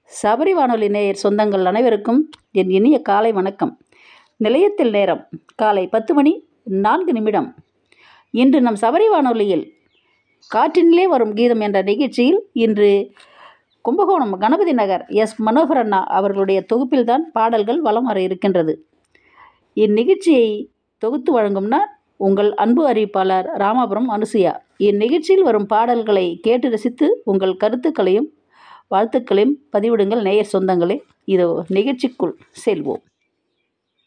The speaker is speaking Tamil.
சபரி வானொலி நேயர் சொந்தங்கள் அனைவருக்கும் என் இனிய காலை வணக்கம் நிலையத்தில் நேரம் காலை பத்து மணி நான்கு நிமிடம் இன்று நம் சபரி வானொலியில் காற்றினிலே வரும் கீதம் என்ற நிகழ்ச்சியில் இன்று கும்பகோணம் கணபதி நகர் எஸ் மனோகர் அண்ணா அவர்களுடைய தொகுப்பில்தான் பாடல்கள் வலம் வர இருக்கின்றது இந்நிகழ்ச்சியை தொகுத்து வழங்கும்னா உங்கள் அன்பு அறிவிப்பாளர் ராமாபுரம் அனுசுயா இந்நிகழ்ச்சியில் வரும் பாடல்களை கேட்டு ரசித்து உங்கள் கருத்துக்களையும் வாழ்த்துக்களையும் பதிவிடுங்கள் நேயர் சொந்தங்களே இதோ நிகழ்ச்சிக்குள் செல்வோம்